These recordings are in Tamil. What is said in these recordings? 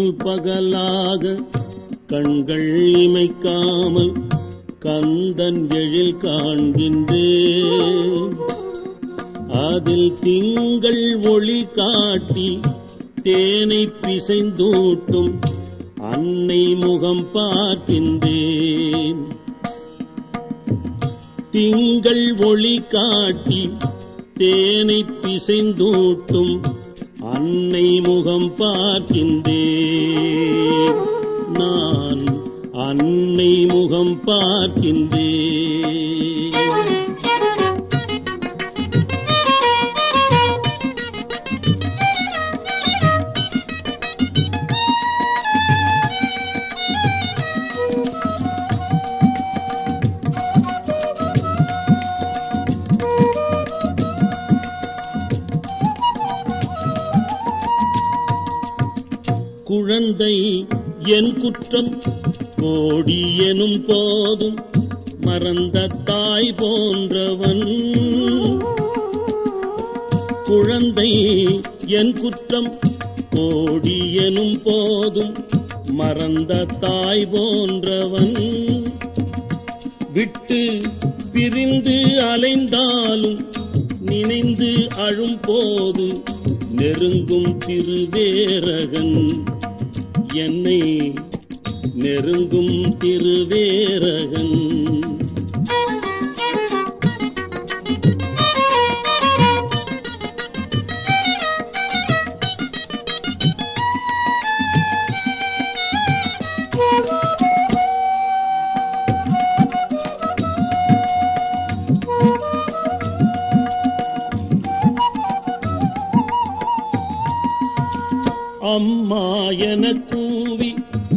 பகலாக கண்கள் இமைக்காமல் கந்தன் எழில் காண்கின்றேன் அதில் திங்கள் ஒளி காட்டி தேனை பிசைந்தூட்டும் அன்னை முகம் பார்க்கின்றேன் திங்கள் ஒளி காட்டி தேனை பிசைந்தூட்டும் அன்னை முகம் பார்க்கின்றேன் நான் அன்னை முகம் பார்க்கின்றேன் குழந்தை என் குற்றம் கோடி எனும் போதும் மறந்த தாய் போன்றவன் குழந்தை என் குற்றம் கோடி எனும் போதும் மறந்த தாய் போன்றவன் விட்டு பிரிந்து அலைந்தாலும் நினைந்து அழும் போது நெருங்கும் திருவேரகன் என்னை நெருங்கும் திருவேரகன் அம்மா என கூவி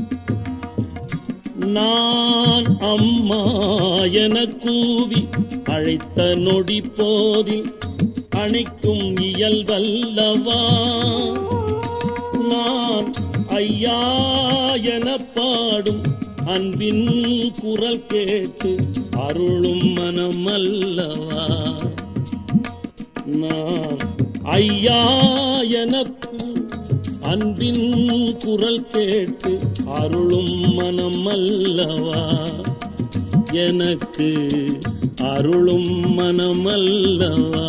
நான் அம்மா என கூவி அழைத்த நொடி போதில் அணைக்கும் இயல்பல்லவா நான் ஐயா என பாடும் அன்பின் குரல் கேட்டு அருளும் மனம் அல்லவா நான் ஐயா எனக்கு அன்பின் குரல் கேட்டு அருளும் மனம் அல்லவா எனக்கு அருளும் மனம் அல்லவா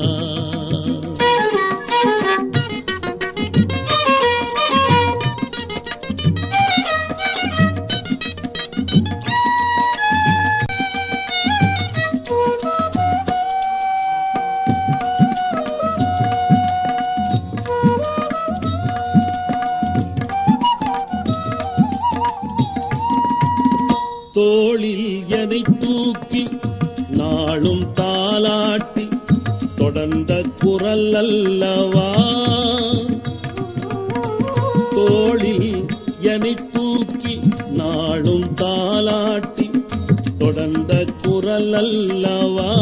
தோளில் எனை தூக்கி நாளும் தாலாட்டி தொடர்ந்த குரல் அல்லவா தோளில் எனை தூக்கி நாளும் தாலாட்டி தொடர்ந்த குரல் அல்லவா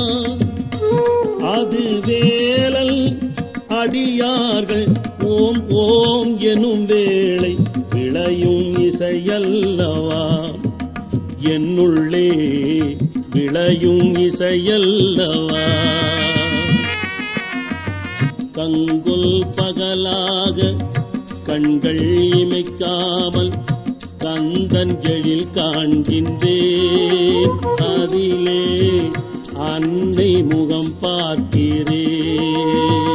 அது வேலல் அடியார்கள் ஓம் ஓம் எனும் வேளை விளையும் இசையல்லவா என்னுள்ளே விளையும் இசையல்லவா கங்குல் பகலாக கண்கள் இமைக்காமல் கந்தன் எழில் காண்கின்றேன் அதிலே அன்னை முகம் பார்க்கிறேன்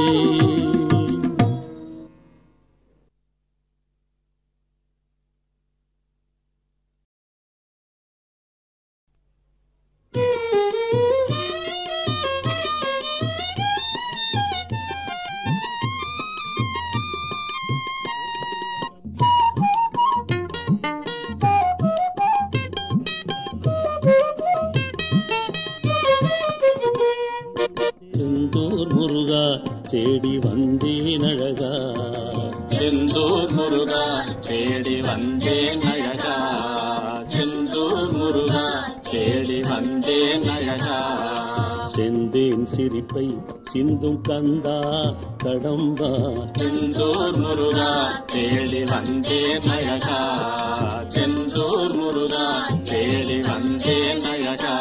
செந்தூர் முருகா தேடி வந்தேன் அழகா செந்தூர் முருகா தேடி வந்தேன் அழகா செந்தூர் முருகா தேடி வந்தேன் அழகா செந்தேன் சிரிப்பை சிந்தும் கந்தா கடம்பா செந்தூர் முருகா தேடி வந்தேன் அழகா செந்தூர் முருகா தேடி வந்தேன் அழகா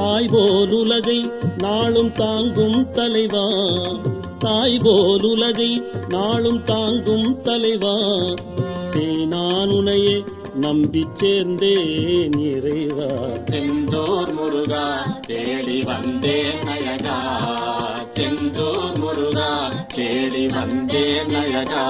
தாய் போல் உலகை நாளும் தாங்கும் தலைவா தாய் போல் உலகை நாளும் தாங்கும் தலைவா சேனானுனையே நம்பி சேர்ந்தேன் இறைவா செந்தூர் முருகா தேடி வந்தேன் அழகா செந்தூர் முருகா தேடி வந்தேன் அழகா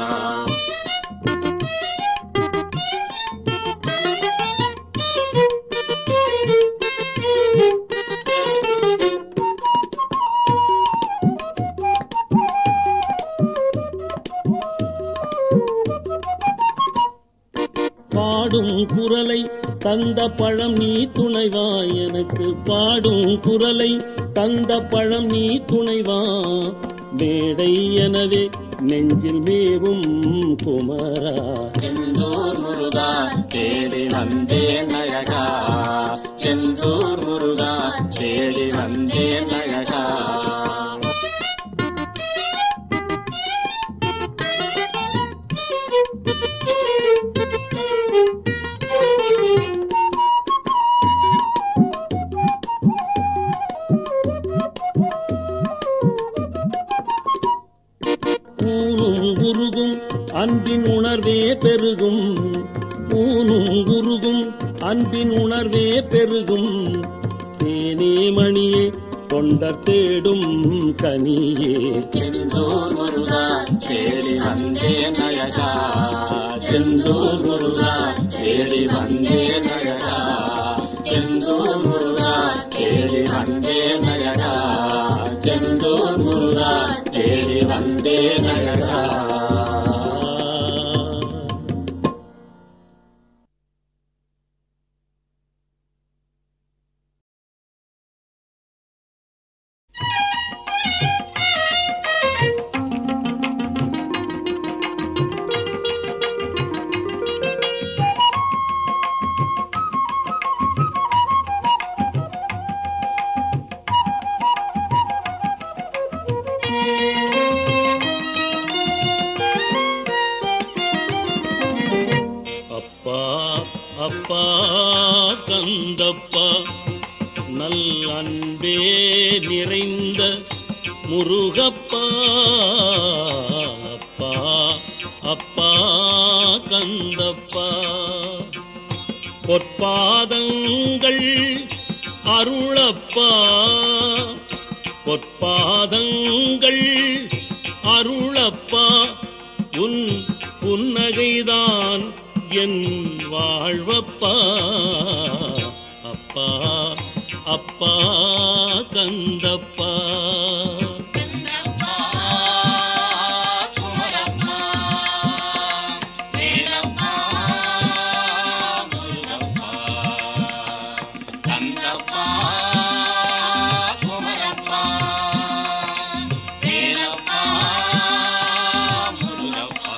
பாடும் குரலை தந்த பழம் நீ துணைவா எனக்கு பாடும் குரலை தந்த பழம் நீ துணைவா மேடை எனவே நெஞ்சில் மேவும் குமரா செந்தூர் முருகா தேடி வந்தேன் அழகா செந்தூர் முருகா தேடி வந்தேன் அழகா ஊனும் குருகும் அன்பின் உணர்வே பெருகும் ஊனும் குருகும் அன்பின் உணர்வே பெருகும் தேனே மணியே தொண்டர் தேடும் கனியே செந்தூர் முருகா தேடி வந்தேன் அழகா செந்தூர் முருகா தேடி வந்தேன் அழகா செந்தூர் முருகா தேடி வந்தேன் அழகா செந்தூர் முருகா தேடி வந்தேன் அழகா அப்பா அப்பா கந்தப்பா நல் அன்பே நிறைந்த முருகப்பா அப்பா அப்பா கந்தப்பா பொற்பாதங்கள் அருளப்பா பொற்பாதங்கள் அருளப்பா உன் புன்னகைதான் என் வாழ்வப்பா அப்பா அப்பா கந்தப்பா கந்தப்பா குமரப்பா வீரப்பா முருகப்பா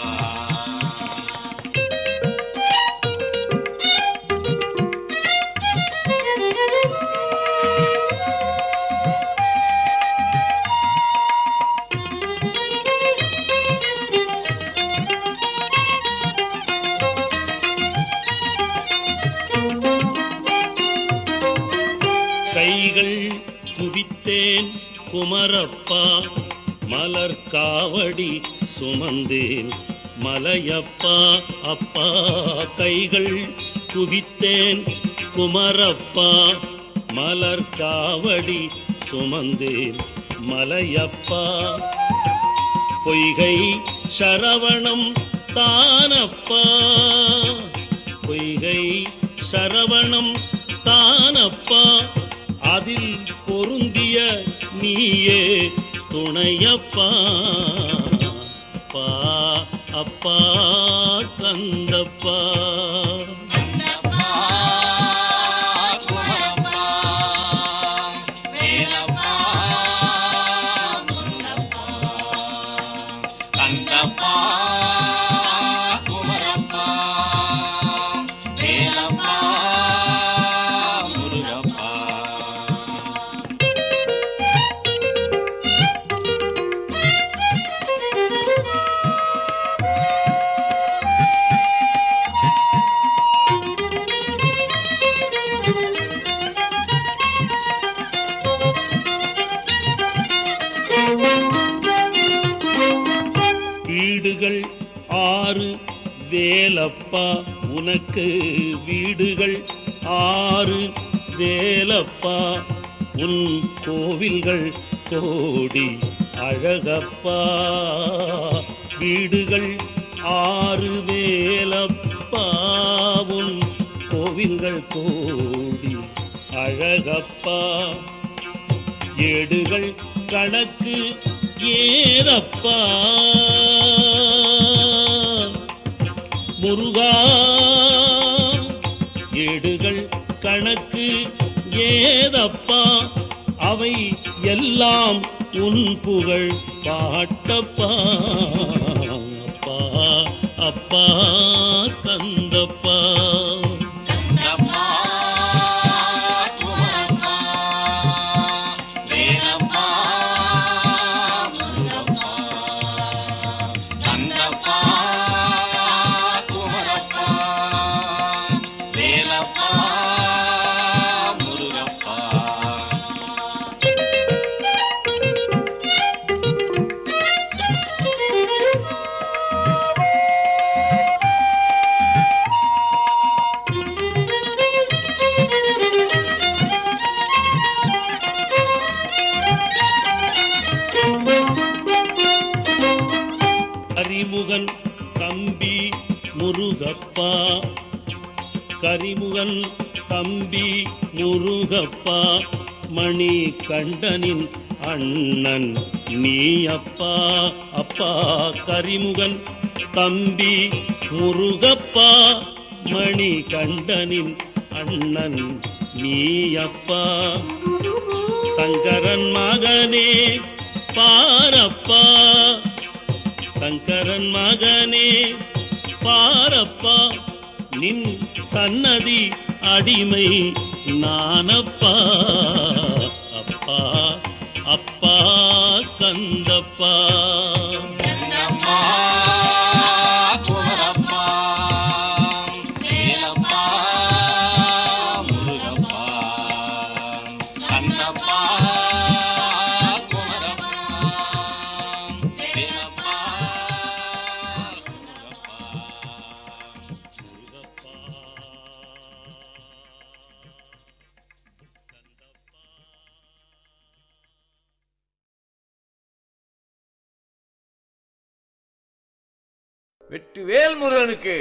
கைகள் குவித்தேன் குமரப்பா மலர் காவடி சுமந்தேன் மலையப்பா அப்பா கைகள் குவித்தேன் குமரப்பா மலர் காவடி சுமந்தேன் மலையப்பா பொய்கை சரவணம் தானப்பா பொய்கை சரவணம் தானப்பா அதில் பொருந்திய நீயே துணையப்பா அப்பா அப்பா கந்தப்பா குமரப்பா வீரப்பா முருகப்பா கந்தப்பா குமரப்பா வீரப்பா முருகப்பா வேலப்பா உனக்கு வீடுகள் ஆறு வேலப்பா உன் கோவில்கள் கோடி அழகப்பா வீடுகள் ஆறு வேலப்பா உன் கோவில்கள் கோடி அழகப்பா ஏடுகள் கணக்கு ஏதப்பா முருகா ஏடுகள் கணக்கு ஏதப்பா அவை எல்லாம் உன் புகழ் பாட்டப்பா அப்பா அப்பா கந்தப்பா கந்தப்பா குமரப்பா வேலப்பா முருகப்பா கந்தப்பா குமரப்பா வேலப்பா முருகப்பா கரிமுகன் தம்பி முருகப்பா கரிமுகன் தம்பி முருகப்பா மணி கண்டனின் அண்ணன் நீ அப்பா அப்பா கரிமுகன் தம்பி முருகப்பா மணி கண்டனின் அண்ணன் நீ அப்பா சங்கரன் மகனே பாரப்பா சங்கரன் மகனே பாரப்பா நின் சன்னதி அடிமை நானப்பா அப்பா அப்பா கந்தப்பா கந்தப்பா குமரப்பா வேலப்பா முருகப்பா கந்தப்பா குமரப்பா வேலப்பா முருகப்பா வெற்றிவேல் முருகனுக்கு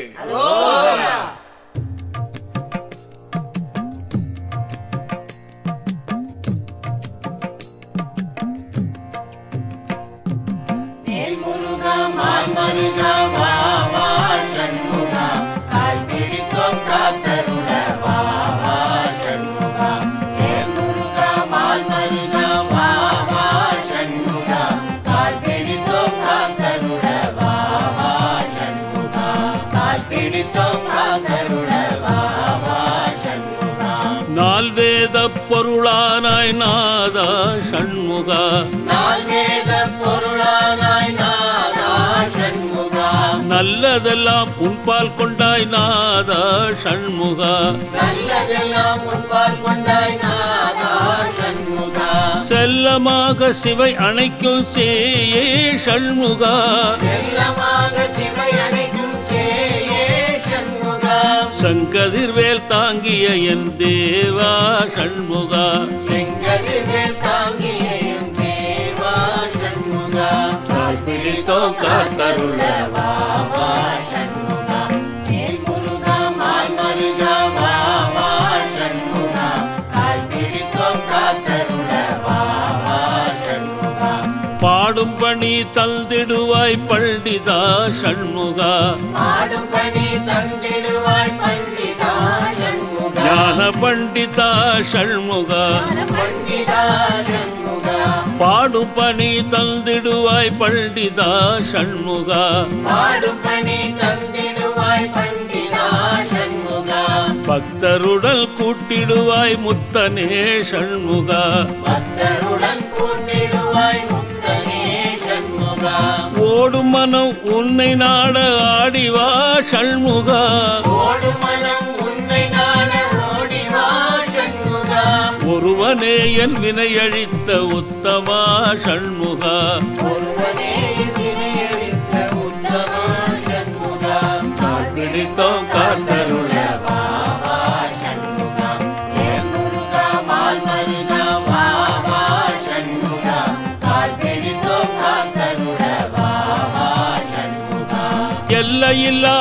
வேல் முருகா மால் மருகா வா வா சண்முகா கால் பிடித்தோம் காத்தருள வா வா சண்முகா வேல் முருகா மால் மருகா வா வா சண்முகா கால் பிடித்தோம் காத்தருள வா வா சண்முகா கால் பிடித்தோம் காத்தருள வா வா சண்முகா நால் வேத பொருளானாய் நாதா சண்முகா நால் வேத பொருளானாய் நாதா சண்முகா நல்லதெல்லாம் உன்பால் கொண்டாய் நாதா சண்முகா நல்லதெல்லாம் உன்பால் கொண்டாய் நாதா சண்முகா செல்லமாக சிவை அணைக்கும் சேயே சண்முகா செல்லமாக சிவை அணைக்கும் சேயே சண்முகா சங்கதிர்வேல் தாங்கிய என் தேவா சண்முகா செங்கதிர்வேல் தாங்கியும் தேவா சண்முகா கால் பிடித்தோம் காத்தருள வா வா சண்முகா வேல் முருகா மால் மருகா வா வா சண்முகா கால் பிடித்தோம் காத்தருள வா வா சண்முகா பாடும் பணி தந்திடுவாய் பண்டிதா சண்முகா பாடும் பணி தந்திடுவாய் பண்டிதா சண்முகா ஞான பண்டிதா சண்முகா பண்டிதா சண்முகா பாடும் பணி தந்திடுவாய் பண்டிதா சண்முகா பாடும் பணி தந்திடுவாய் பண்டிதா சண்முகா பக்தருடல் கூட்டிடுவாய் முத்தனே சண்முகா பக்தருடன் கூட்டிடுவாய் முக்தனே சண்முகா ஓடும் மனம் உன்னை நாட ஆடிவா சண்முகா ஓடு மனம் உன்னை நாட ஓடிவா சண்முகா ஒருவனே என் வினையழித்த உத்தமா சண்முகா ஒருவனே வினையளித்த உத்தமா சண்முகா பிடித்த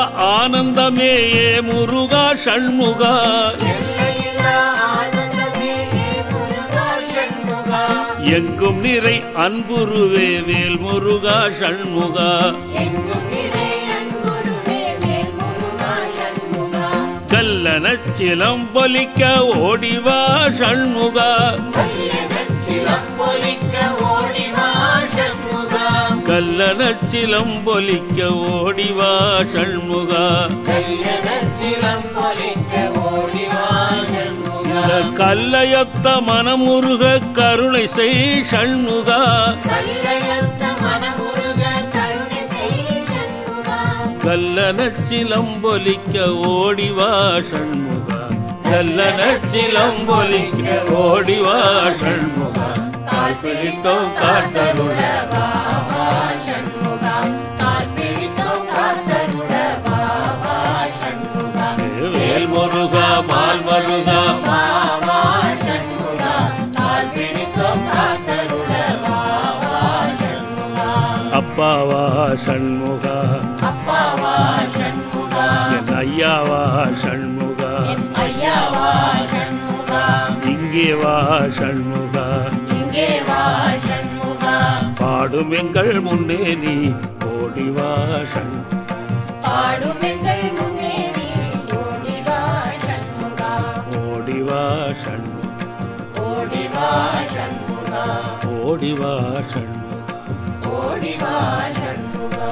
ஆனந்தமே ஏ முருகா ஷண்முகா எல்லையில்லா ஆனந்தமே முருகா சண்முகா எங்கும் நிறை அன்புருவே வேல் முருகா ஷண்முகா எங்கும் நிறை அன்புருவே வேல் முருகா சண்முகா கல்லனச் சிலம்பொலிக்க ஓடிவா ஷண்முகா கல்லெனச் சிலம்பொலிக்க ஓடிவா சண்முகா கல்லனச் சிலம்பொலிக்க ஓடிவா ஷண்முகா கல்லெனச் சிலம்பொலிக்க ஓடிவா சண்முகா கல்லையொத்த மனமுருக கருணை செய் ஷண்முகா கல்லையத்த மனமுருக கருணை செய் சண்முகா கல்லனச் சிலம்பொலிக்க ஓடிவா ஷண்முகா கல்லனச் சிலம்பொலிக்க ஓடிவா ஷண்முகா கால் பிடித்தோம் காத்தருள பாபா சண்முகா கால் பிடித்தோம் காத்தருள பாபா சண்முகா வேல் முருகா பால் முருகா பாபா சண்முகா கால் பிடித்தோம் காத்தருள பாபா சண்முகா அப்பாவா ஷண்முகா அப்பாவா சண்முகா என் ஐயாவா ஷண்முகா என் ஐயாவா சண்முகா இங்கே வா ஷண்முகா இங்கே வா சண்முகா பாடும் எங்கள் முன்னே நீ ஓடி வா ஷண் பாடும் எங்கள் முன்னே நீ ஓடி வா சண்முகா ஓடி வா ஷண்முகா ஓடி வா சண்முகா ஓடி வா ஷண்முகா ஓடி வா சண்முகா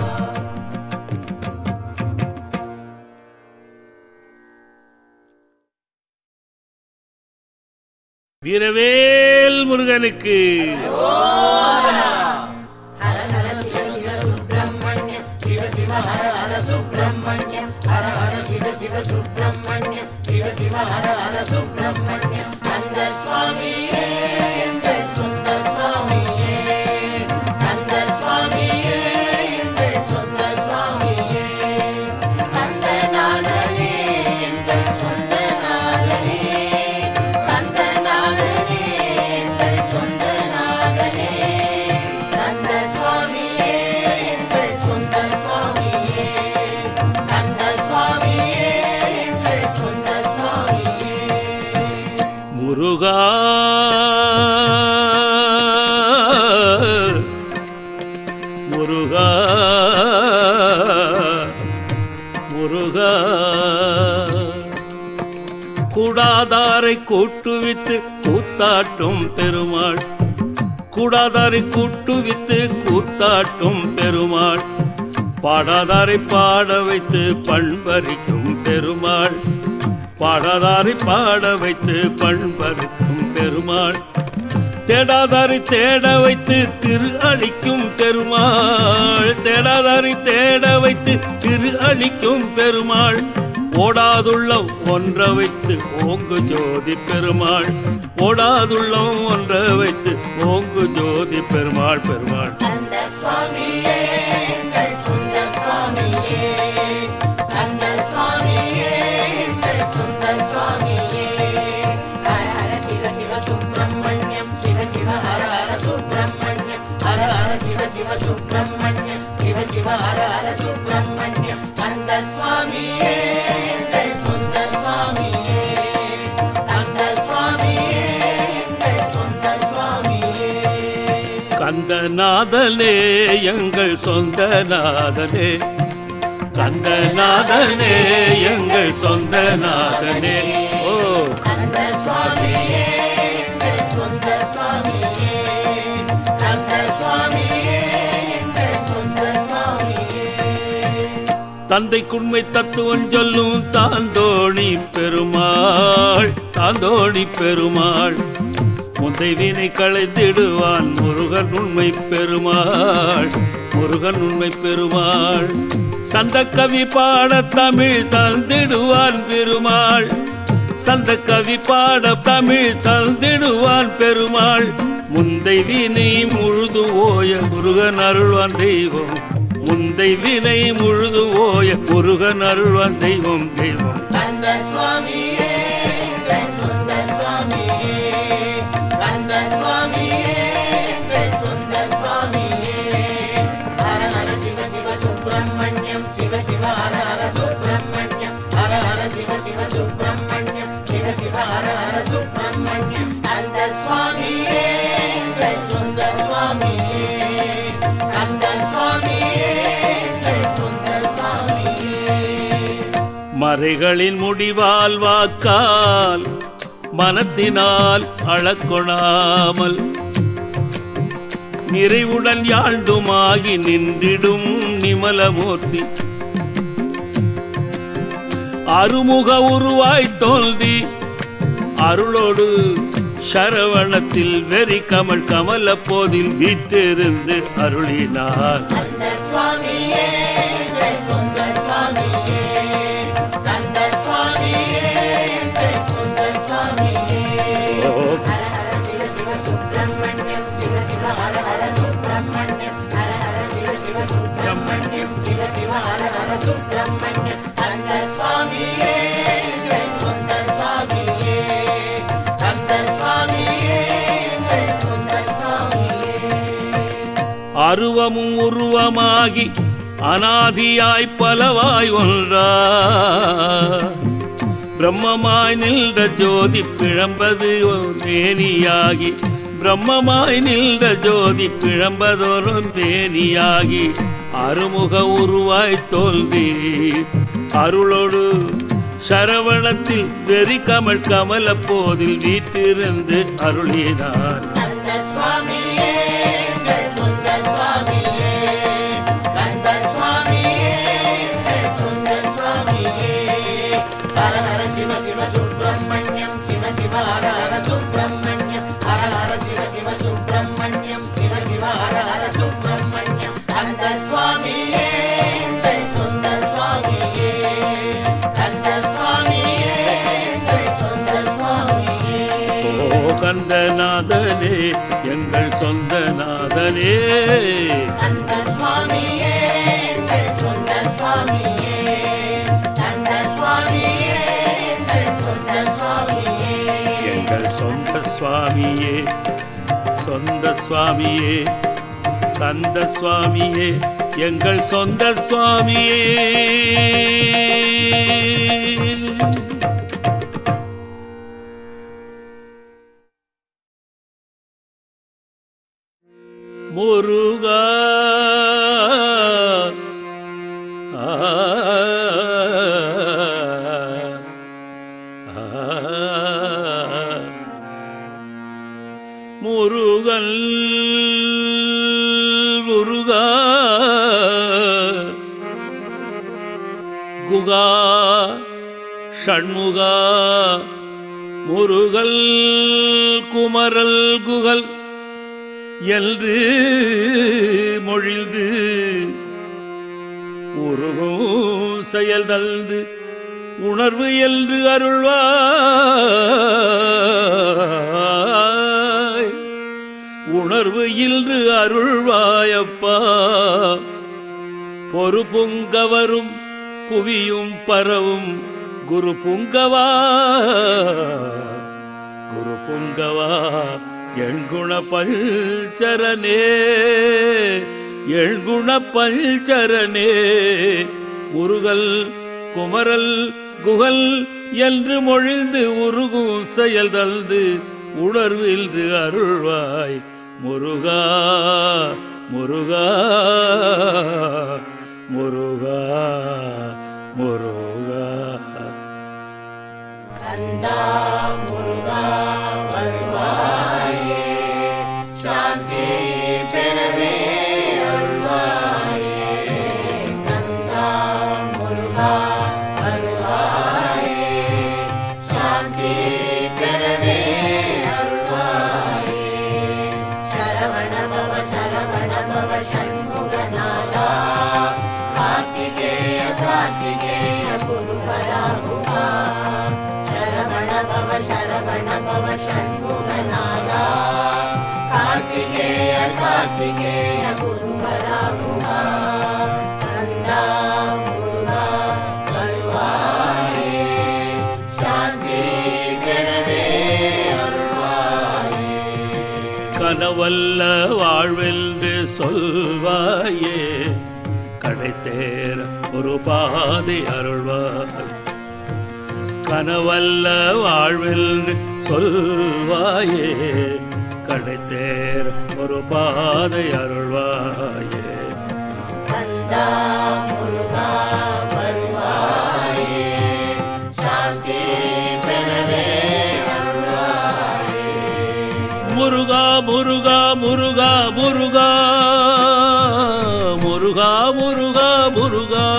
வீரவேல் முருகனுக்கு ஹர ஹர சிவ சிவ சுப்பிரமணிய சிவ சிவ ஹர ஹர சுப்பிரமணிய ஹர ஹர சிவ சிவ சுப்பிரமணிய சிவ சிவ ஹர ஹர சுப்பிரமணிய அந்த சுவாமியே எங்கள் சொந்த சுவாமியே அந்த சுவாமியே எங்கள் சொந்த சுவாமியே அந்த நாதனே எங்கள் சொந்த நாதனே அந்த நாதனே எங்கள் சொந்த நாதனே அந்த சுவாமியே எங்கள் சொந்த சுவாமியே அந்த சுவாமியே எங்கள் சொந்த சுவாமியே முருகா முருகா முருகா கூடாதாரை கூட்டுவித்து கூத்தாட்டும் பெருமாள் கூடாதாரை கூட்டுவித்து கூத்தாட்டும் பெருமாள் பாடாதாரை பாட வைத்து பண்பறிக்கும் பெருமாள் பாடாதாரை பாட வைத்து பண்பறிக்கும் பெருமாள் தேடாதாரை தேட வைத்து திரு அளிக்கும் பெருமாள் தேடாதாரை தேட வைத்து திரு அளிக்கும் பெருமாள் ஓடாதுள்ளம் ஒன்ற வைத்து ஓங்கு ஜோதி பெருமாள் ஓடாதுள்ளம் ஒன்ற வைத்து ஓங்கு ஜோதி பெருமாள் பெருமாள் அந்த சுவாமியே எங்கள் சொந்த சுவாமியே அந்த சுவாமியே எங்கள் சொந்த சுவாமியே ஹர ஹர சிவ சிவ சுப்பிரமணியம் சிவ சிவ ஹர ஹர சுப்பிரமணியம் ஹர ஹர சிவ சிவ சுப்பிரமணியம் சிவ சிவ ஹர ஹர சுப்பிரமணியம் அந்த சுவாமியே எங்கள் சொந்த சுவாமியே அந்த சுவாமியே எங்கள் சொந்த சுவாமியே கந்தநாதனே எங்கள் சொந்த நாதனே கந்தநாதனே எங்கள் சொந்த நாதனே ஓ அந்த சுவாமியே எங்கள் சொந்த சுவாமியே அந்த சுவாமியே எங்கள் சொந்த சுவாமியே தந்தைக்குண்மை தத்துவம் சொல்லும் தாந்தோணி பெருமாள் தாந்தோணி பெருமாள் முந்தை வினை களைந்திடுவான் முருகன் உண்மை பெருமாள் முருகன் உண்மை பெருமாள் சந்த கவி பாட தமிழ் தந்திடுவான் பெருமாள் சந்த கவி பாட தமிழ் தந்திடுவான் பெருமாள் முந்தை வினை முழுது ஓய முருகன் அருள்வான் தெய்வம் முந்தை வினை முழுது ஓய முருகன் அருள்வான் தெய்வம் தெய்வம் அந்த சுவாமியே எங்கள் சொந்த சுவாமியே அந்த சுவாமியே எங்கள் சொந்த சுவாமியே ஹர ஹர சிவ சிவ சுப்பிரமணியம் சிவ சிவ ஹர ஹர சுப்பிரமணியம் சுப்பிரமணியம் கந்த சுவாமியே எங்கள் சொந்த சுவாமியே கந்த சுவாமியே எங்கள் சொந்த சுவாமியே மறைகளின் முடிவால் வாக்கால் மனத்தினால் அளக்கொணாமல் நிறைவுடன் யாழ்ந்துமாகி நின்றிடும் நிமலமூர்த்தி அருமுக உருவாய் தோல்வி அருளோடு சரவணத்தில் வெறி கமல் கமல போதில் வீற்றிருந்து அருளினார் கந்த சுவாமியே எங்கள் சொந்த சுவாமியே கந்த சுவாமியே எங்கள் சொந்த சுவாமியே ஓ ஹர ஹர சிவ சிவ சுப்பிரமணியம் சிவ சிவ ஹர ஹர சுப்பிரமணியம் ஹர ஹர சிவ சிவ சுப்பிரமணியம் சிவ சிவ ஹர ஹர சுப்பிரமணியம் கந்த சுவாமியே எங்கள் சொந்த சுவாமியே கந்த சுவாமியே எங்கள் சொந்த சுவாமியே அருவமும் உருவமாகி அனாதியாய் பலவாய் ஒன்றா பிரம்மமாய் நின்ற ஜோதி பிழம்பது மேனியாகி பிரம்மமாய் நின்ற ஜோதி பிழம்பதொரு மேனியாகி அருமுக உருவாய் தோல்வி அருளோடு சரவணத்தில் வெறி கமல் கமல போதில் வீட்டிருந்து அருளினார் கந்த சுவாமியே எங்கள் சொந்த சுவாமியே கந்த சுவாமியே எங்கள் சொந்த சுவாமியே ஹர ஹர சிவ சிவ சுப்பிரமணியம் சிவ சிவ ஹர ஹர சுப்பிரமணியம் ஹர ஹர சிவ சிவ சுப்பிரமணியம் சிவ சிவ ஹர ஹர சுப்பிரமணியம் கந்த சுவாமியே எங்கள் சொந்த சுவாமியே கந்த சுவாமியே எங்கள் சொந்த சுவாமியே ஓ கந்தநாதனே எங்கள் சொந்த நாதனே கந்த சுவாமியே எங்கள் சொந்த சுவாமியே கந்த சுவாமியே எங்கள் சொந்த சுவாமியே எங்கள் சொந்த சுவாமியே சொந்த சுவாமியே கந்த சுவாமியே எங்கள் சொந்த சுவாமியே முருகா ஆ, ஆ, முருகல் முருகா குகா ஷண்முகா முருகல் குமரல் குகல் என்று மொழிந்து உருவும் செயல் தந்து உணர்வு என்று அருள்வாய் உணர்வு இன்று அருள்வாயப்பா பொறு பொங்கவரும் குவியும் பரவும் குரு புங்கவா குரு புங்கவா எண்குண பஞ்சரனே எண்குண பஞ்சரனே முருகல் குமரல் குகல் என்று மொழிந்து உருகும் செயல் தந்து உணர்வில்று அருள்வாய் முருகா முருகா முருகா முருகா கந்தா முருகா வருவாயே சாந்தி பெறவே அருள்வாயே கந்தா முருகா வருவாயே சாந்தி பெறவே அருள்வாயே சரவண பவ சரவண பவ ஷண்முகநாதா கார்த்திகேய கார்த்திகேய குரு பராகுகா சரவண பவ சரவண பவ ஷண்முகநாதா கார்த்திகேய கார்த்திகேய குரு பராகுகா கந்தா முருகா வருவாயே சாந்தி பெறவே அருள்வாயே கனவல்ல வாழ்வென்று சொல்வாயே கடைத்தேர ஒரு பாதை அருள்வாய் கனவல்ல வாழ்வென்று சொல்வாயே கடைத்தேர் ஒரு பாதை அருள்வாயே கந்தா முருகா வருவாயே சாந்தி பெறவே அருள்வாயே முருகா முருகா முருகா முருகா முருகா முருகா முருகா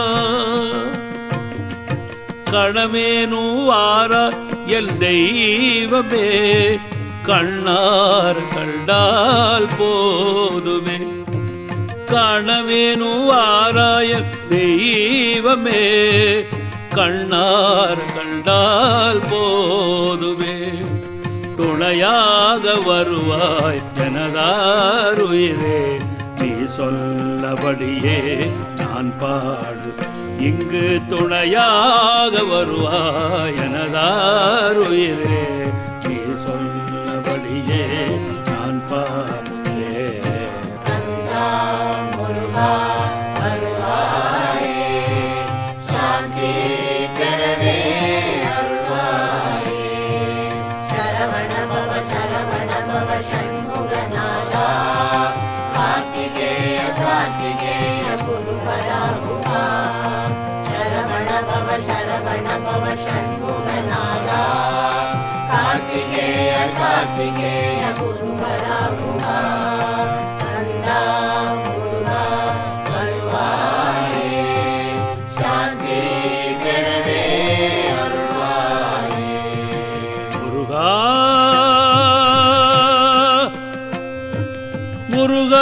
கணமேனு வார எல் தெய்வமே கண்ணார் கண்டால் போதுமே கணவேனு வாராயல் தெய்வமே கண்ணார் கண்டால் போதுமே துணையாக வருவாய் ஜனதாருயிரே நீ சொல்லபடியே நான் பாடு இங்கு துணையாக வருவாய் எனதாருயிரே நீ சொல்லபடியே நான் பாடுவேன் கந்தா முருகா வருவாயே சாந்தி பெறவே அருள்வாயே சரவண பவ சரவண பவ ஷண்முகநாதா கார்த்திகேய கார்த்திகேய குரு பராகுகா சரவண பவ சரவண பவ ஷண்முகநாதா கார்த்திகேய கார்த்திகேய குரு பராகுகா கந்தா முருகா வருவாயே சாந்தி பெறவே அருள்வாயே முருகா முருகா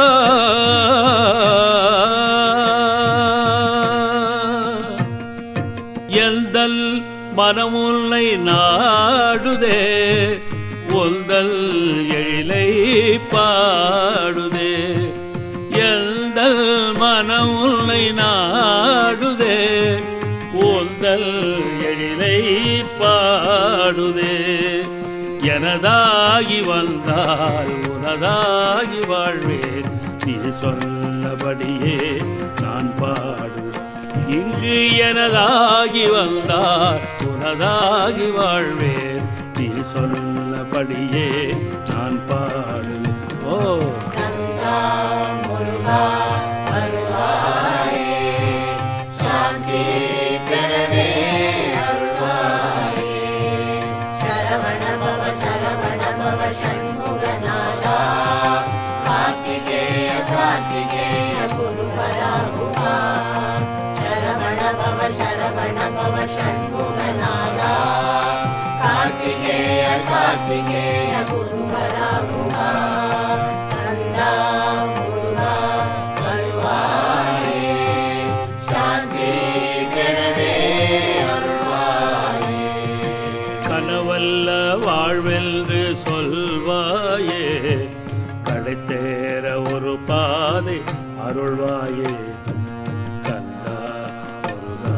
எல்தல் மனமுல்லை நாடுதே ஒல்தல் எழிலை பாடுதே எல்தல் மனமுல்லை நாடுதே ஒல்தல் எழிலை பாடுதே எனதாகி வந்தால் உனதாகி வாழ்வேன் நீ சொல்லபடியே நான் பாடு இங்கு எனதாகி வந்தால் உனதாகி வாழ்வேன் நீ சொல்லபடியே நான் பாடு ஓ கந்தா முருகா வருவாயே சாந்தி பெறவே அருள்வாயே சரவண பவ சரவண பவ ஷண்முகநாதா கார்த்திகேய கார்த்திகேய குரு பராகுகா சரவண பவ சரவண பவ ஷண்முகநாதா கார்த்திகேய கார்த்திகேய குரு பராகுகா கந்தா முருகா வருவாயே சாந்தி பெறவே அருள்வாயே கனவல்ல வாழ்வென்று சொல்வாயே கடைத்தேற ஒரு பாதை அருள்வாயே கந்தா முருகா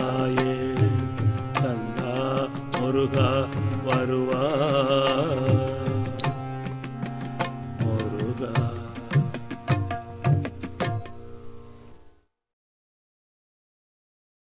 வருவாயே கந்தா முருகா வருவாய்